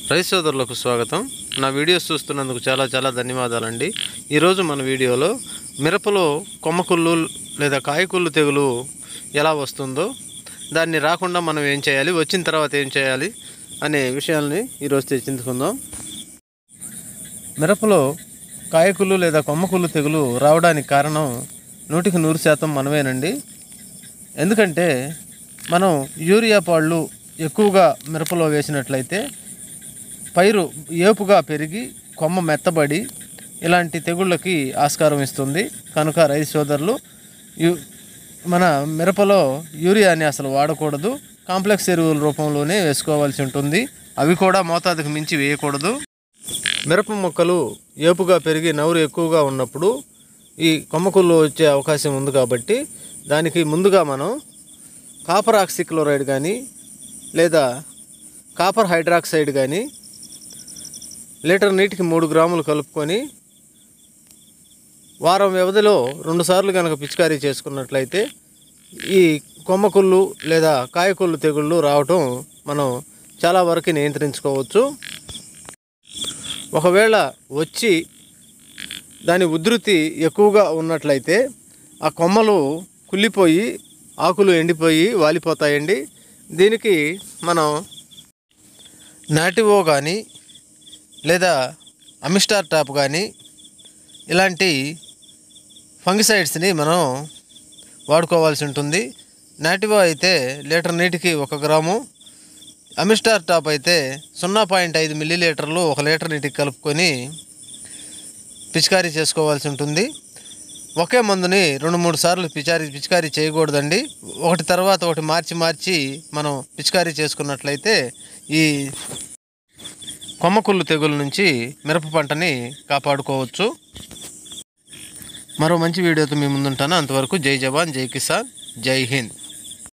రైతు సోదరులకు స్వాగతం నా వీడియోస్ చూస్తున్నందుకు చాలా చాలా ధన్యవాదాలండి ఈరోజు మన వీడియోలో మిరపలో కొమ్మకుళ్ళు లేదా కాయకుళ్ళు తెగులు ఎలా వస్తుందో దాన్ని రాకుండా మనం ఏం చేయాలి వచ్చిన తర్వాత ఏం చేయాలి అనే విషయాల్ని ఈరోజు చర్చించుకుందాం మిరపలో కాయకుళ్ళు లేదా కొమ్మకుళ్ళు తెగులు రావడానికి కారణం నూటికి నూరు శాతం మనమేనండి ఎందుకంటే మనం యూరియా పాళ్ళు ఎక్కువగా మిరపలో వేసినట్లయితే పైరు ఏపుగా పెరిగి కొమ్మ మెత్తబడి ఇలాంటి తెగుళ్ళకి ఆస్కారం ఇస్తుంది కనుక రైతు సోదరులు యు మన మిరపలో యూరియాని అసలు వాడకూడదు కాంప్లెక్స్ ఎరువుల రూపంలోనే వేసుకోవాల్సి ఉంటుంది అవి కూడా మోతాదుకు మించి వేయకూడదు మిరప మొక్కలు ఏపుగా పెరిగి నవ్రు ఎక్కువగా ఉన్నప్పుడు ఈ కొమ్మకుళ్ళు వచ్చే అవకాశం ఉంది కాబట్టి దానికి ముందుగా మనం కాపర్ ఆక్సిక్లోరైడ్ కానీ లేదా కాపర్ హైడ్రాక్సైడ్ కానీ లీటర్ నీటికి మూడు గ్రాములు కలుపుకొని వారం వ్యవధిలో రెండుసార్లు కనుక పిచికారీ చేసుకున్నట్లయితే ఈ కొమ్మకుళ్ళు లేదా కాయకుళ్ళు తెగుళ్ళు రావటం మనం చాలా వరకు నియంత్రించుకోవచ్చు ఒకవేళ వచ్చి దాని ఉధృతి ఎక్కువగా ఉన్నట్లయితే ఆ కొమ్మలు కుళ్ళిపోయి ఆకులు ఎండిపోయి వాలిపోతాయండి దీనికి మనం నాటివో కానీ లేదా అమిస్టార్ టాప్ కానీ ఇలాంటి ఫంగిసైడ్స్ని మనం వాడుకోవాల్సి ఉంటుంది నాటివో అయితే లీటర్ నీటికి ఒక గ్రాము అమిస్టార్ టాప్ అయితే సున్నా పాయింట్ ఐదు మిల్లీ లీటర్లు ఒక లీటర్ నీటికి కలుపుకొని పిచికారీ చేసుకోవాల్సి ఉంటుంది ఒకే మందుని రెండు మూడు సార్లు పిచారీ పిచికారీ చేయకూడదండి ఒకటి తర్వాత ఒకటి మార్చి మార్చి మనం పిచికారీ చేసుకున్నట్లయితే ఈ కొమ్మకుళ్ళు తెగుల నుంచి మిరప పంటని కాపాడుకోవచ్చు మరో మంచి వీడియోతో మీ ముందుంటాను అంతవరకు జై జవాన్ జై కిసాన్ జై హింద్